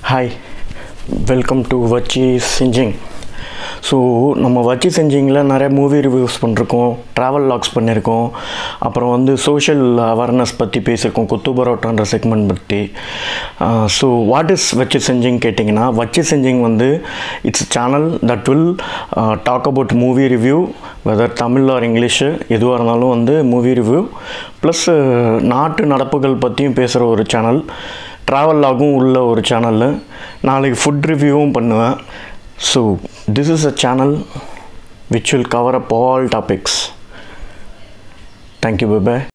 hi welcome to வச்சி சிஞ்சிங் so நம்ம வச்சி சிஞ்சிங்கில் நிறைய மூவி ரிவ்யூஸ் பண்ணிருக்கோம் ட்ராவல் லாக்ஸ் பண்ணியிருக்கோம் அப்புறம் வந்து சோஷியல் அவேர்னஸ் பற்றி பேசியிருக்கோம் குத்து பரோட்டான்ற செக்மெண்ட் பற்றி ஸோ வாட் இஸ் வச்சி செஞ்சிங் கேட்டிங்கன்னா வச்சி செஞ்சிங் வந்து it's channel that will talk about movie review whether Tamil or English எதுவாக இருந்தாலும் வந்து மூவி ரிவ்யூ ப்ளஸ் நாட்டு நடப்புகள் பற்றியும் பேசுகிற ஒரு சேனல் ட்ராவல் லாகும் உள்ள ஒரு சேனலு நாளைக்கு ஃபுட் ரிவ்யூவும் பண்ணுவேன் so this is a channel which will cover up all topics thank you bye